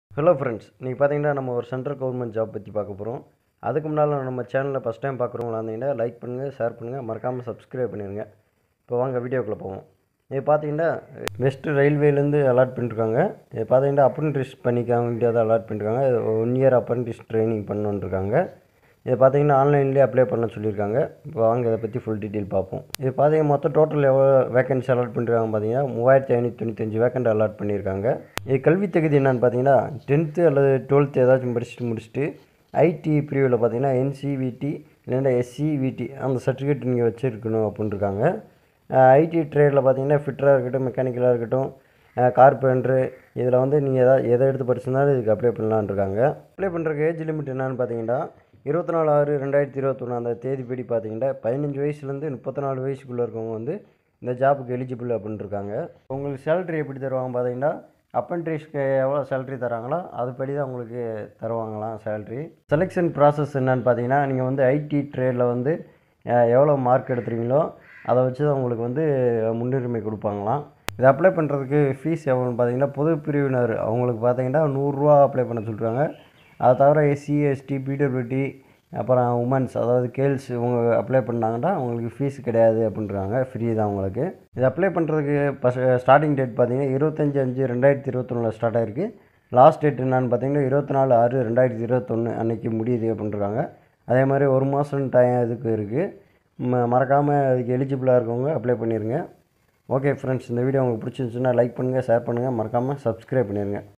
hello friends இன்றைக்கி பார்த்தீங்கன்னா நம்ம ஒரு சென்ட்ரல் கவர்மெண்ட் ஜாப் பற்றி பார்க்க போகிறோம் அதுக்கு முன்னால் நம்ம சேனலில் ஃபஸ்ட் டைம் பார்க்குறவங்களா இருந்தீங்கன்னா லைக் பண்ணுங்கள் ஷேர் பண்ணுங்கள் மறக்காமல் சப்ஸ்கிரைப் பண்ணிடுங்க இப்போ வாங்க வீடியோக்குள்ளே போவோம் இது பார்த்தீங்கன்னா வெஸ்ட் ரயில்வேலேருந்து அலாட் பண்ணிருக்காங்க இது பார்த்தீங்கன்னா அப்ரண்டிஸ் பண்ணிக்க வேண்டியதை அலாட் பண்ணிருக்காங்க ஒன் இயர் அப்ரண்டிஸ் ட்ரைனிங் பண்ணணுன்ருக்காங்க இது பார்த்தீங்கன்னா ஆன்லைன்லேயே அப்ளை பண்ண சொல்லியிருக்காங்க இப்போ வாங்க இதை பற்றி ஃபுல் டீட்டெயில் பார்ப்போம் இது பார்த்தீங்கன்னா மொத்தம் டோட்டல் எவ்வளோ வேகன்சி அலாட் பண்ணிருக்காங்க பார்த்தீங்கன்னா மூவாயிரத்தி ஐநூற்றி தொண்ணூத்தஞ்சு வேக்கண்ட் அலாட் பண்ணியிருக்காங்க இது கல்வி தகுதி என்னன்னு பார்த்தீங்கன்னா டென்த்து அல்லது டுவெல்த்து ஏதாச்சும் படிச்சுட்டு முடிச்சுட்டு ஐடி பிரிவில் பார்த்தீங்கன்னா என்சிவிடி இல்லைன்னா எஸ்சிவிடி அந்த சர்டிஃபிகேட் நீங்கள் வச்சுருக்கணும் அப்படின்ட்டுருக்காங்க ஐடி ட்ரேடில் பார்த்தீங்கன்னா ஃபிட்டராக இருக்கட்டும் மெக்கானிக்கலாக இருக்கட்டும் கார்பெண்டரு இதில் வந்து நீங்கள் எதாவது எதை எடுத்து படிச்சிருந்தாலும் இதுக்கு அப்ளை பண்ணலான்னு இருக்காங்க அப்ளை பண்ணுறதுக்கு ஏஜ் லிமிட் என்னன்னு பார்த்தீங்கன்னா இருபத்தி நாலு ஆறு ரெண்டாயிரத்தி இருபத்தொன்று அந்த தேதிப்படி பார்த்தீங்கன்னா பதினஞ்சு வயசுலேருந்து முப்பத்தி நாலு வயசுக்குள்ளே இருக்கவங்க வந்து இந்த ஜாப்புக்கு எலிஜிபிள் அப்படின்னு இருக்காங்க உங்களுக்கு சேலரி எப்படி தருவாங்க பார்த்தீங்கன்னா அப்ரண்டிஸ்க்கு எவ்வளோ சேலரி தராங்களோ அதுபடி தான் உங்களுக்கு தருவாங்களாம் சேலரி செலெக்ஷன் ப்ராசஸ் என்னன்னு பார்த்தீங்கன்னா நீங்கள் வந்து ஐடி ட்ரேடில் வந்து அஹ், எவ்வளோ மார்க் எடுத்துறீங்களோ அதை வச்சு தான் உங்களுக்கு வந்து முன்னுரிமை கொடுப்பாங்களாம் இது அப்ளை பண்ணுறதுக்கு ஃபீஸ் எவ்வளோன்னு பார்த்தீங்கன்னா பொது பிரிவினர் அவங்களுக்கு பார்த்தீங்கன்னா நூறுரூவா அப்ளை பண்ண சொல்கிறாங்க அதை தவிர எஸ்சி எஸ்டி பிடபிள்யூடி அப்புறம் உமன்ஸ் அதாவது கேர்ள்ஸ் இவங்க அப்ளை பண்ணாங்கன்னா அவங்களுக்கு ஃபீஸ் கிடையாது அப்படின்றாங்க ஃப்ரீ தான் உங்களுக்கு இது அப்ளை பண்ணுறதுக்கு ஃபஸ்ட் ஸ்டார்டிங் டேட் பார்த்தீங்கன்னா இருபத்தஞ்சி அஞ்சு ரெண்டாயிரத்தி இருபத்தொன்னில் ஸ்டார்ட் ஆயிருக்கு லாஸ்ட் டேட் என்னன்னு பார்த்தீங்கன்னா இருபத்தி நாலு ஆறு ரெண்டாயிரத்தி இருபத்தொன்று அன்னைக்கு முடியுது அப்படின்றாங்க அதே மாதிரி ஒரு மாதம் டைம் இதுக்கு இருக்குது ம மறக்காமல் அதுக்கு எலிஜிபிளாக இருக்கவங்க அப்ளை பண்ணிடுங்க ஓகே ஃப்ரெண்ட்ஸ் இந்த வீடியோ உங்களுக்கு பிடிச்சிருந்துச்சுன்னா லைக் பண்ணுங்கள் ஷேர் பண்ணுங்கள் மறக்காமல் சப்ஸ்கிரைப் பண்ணிடுங்க